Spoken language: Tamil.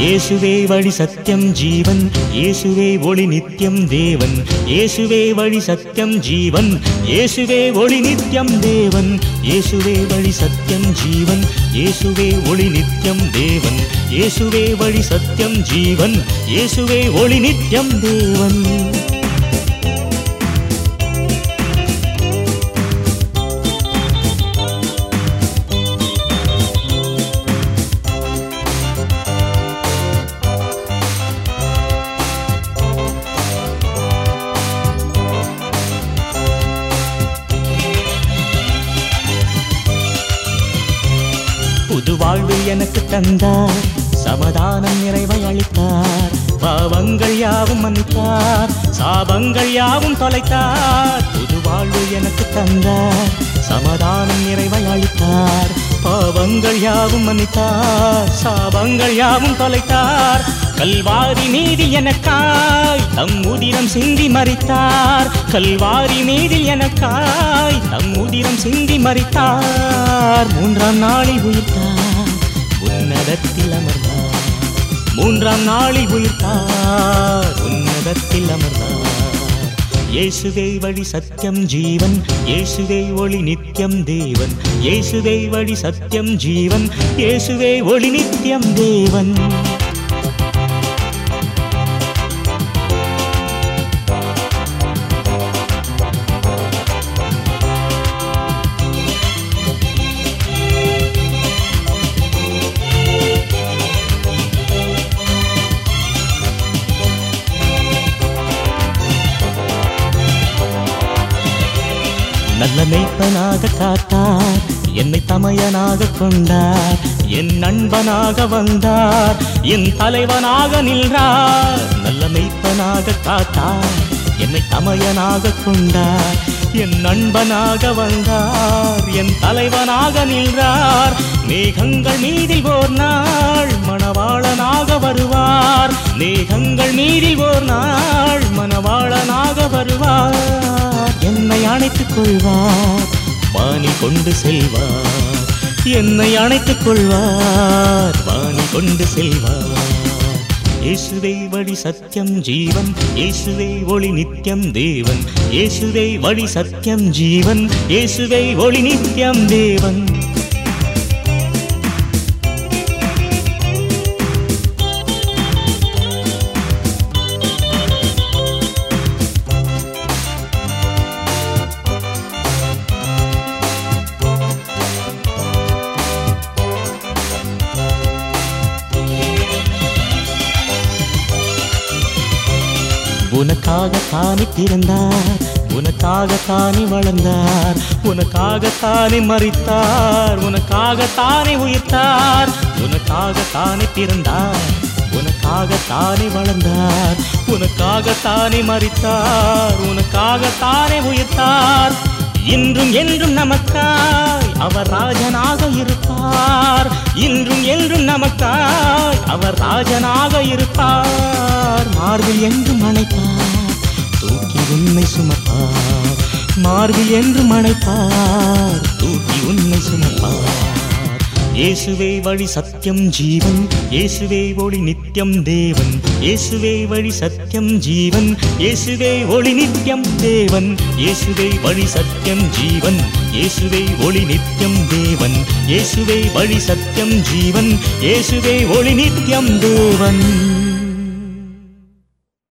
இயேசுவே வழி சத்தியம் ஜீவன் இயேசுவே ஒளி நித்தியம் தேவன் இயேசுவே வழி சத்தியம் ஜீவன் இயேசுவே ஒளி நித்தியம் தேவன் இயேசுவே வழி சத்தியம் ஜீவன் இயேசுவே ஒளி நித்தியம் தேவன் இயேசுவே வழி சத்தியம் ஜீவன் இயேசுவே ஒளி நித்தியம் தேவன் புது வாழ்வு எனக்கு தந்தார் சமாதானம் நிறைவை அளித்தார் பாவங்கள் யாவும் மன்னித்தார் சாபங்கள் யாவும் தொலைத்தார் புது வாழ்வு எனக்கு தந்தார் சமாதானம் நிறைவை அளித்தார் பாவங்கள் யாவும் மன்னித்தார் சாபங்கள் யாவும் தொலைத்தார் கல்வாரி மீதி எனக்காய் தம் உதிரம் சிந்தி மறித்தார் கல்வாரி மீதி எனக்காய் தம் உதிரம் சிந்தி மறித்தார் மூன்றாம் நாளில் உயிர்த்தார் உன்னதத்தில் அமர்ந்தார் மூன்றாம் நாளில் உயிர்த்தார் உன்னதத்தில் அமர்ந்தார் இயேசுவே வழி சத்தியம் ஜீவன் இயேசுவே ஒளி நித்தியம் தேவன் இயேசுவே வழி சத்தியம் ஜீவன் இயேசுவே ஒளி நித்தியம் தேவன் நல்ல மெய்ப்பனாக காத்தார் என்னை தமையனாக கொண்டார் என் நண்பனாக வந்தார் என் தலைவனாக நின்றார் நல்ல மெய்ப்பனாக காத்தார் என்னை தமையனாக கொண்டார் என் நண்பனாக வந்தார் என் தலைவனாக நின்றார் மேகங்கள் மீதில் ஓர் நாள் மணவாளனாக வருவார் மேகங்கள் மீதில் ஓர் நாள் மணவாளனாக வருவார் என்னை அணைத்துக் கொள்வார் வாணி கொண்டு செல்வார் என்னை அணைத்துக் கொள்வார் வாணி கொண்டு செல்வார் இயேசுவே வழி சத்தியம் ஜீவன் இயேசுவே ஒளி நித்தியம் தேவன் இயேசுவே வழி சத்தியம் ஜீவன் இயேசுவே ஒளி நித்தியம் தேவன் உனக்காக தானே பிறந்தார் உனக்காக தானே வளர்ந்தார் உனக்காக தானே மறித்தார் உனக்காக தானே உயிர்த்தார் உனக்காக தானே பிறந்தார் உனக்காக தானே வளர்ந்தார் உனக்காக தானே மறித்தார் உனக்காக தானே உயிர்த்தார் இன்றும் என்றும் நமக்காய் அவர் ராஜனாக இருப்பார் இன்றும் என்றும் நமக்காய் அவர் ராஜனாக இருப்பார் மார்பில் என்றும் அணைப்பார் தூக்கி உன்னை சுமப்பார் மார்பில் என்றும் அணைப்பார் தூக்கி உன்னை சுமப்பார் இயேசுவே வழி சத்தியம் ஜீவன் இயேசுவே ஒளி நித்தியம் தேவன் இயேசுவே வழி சத்தியம் ஜீவன் இயேசுவே ஒளி நித்தியம் தேவன் இயேசுவே வழி சத்தியம் ஜீவன் இயேசுவே ஒளி நித்தியம் தேவன் இயேசுவே வழி சத்தியம் ஜீவன் இயேசுவே ஒளி நித்தியம் தேவன்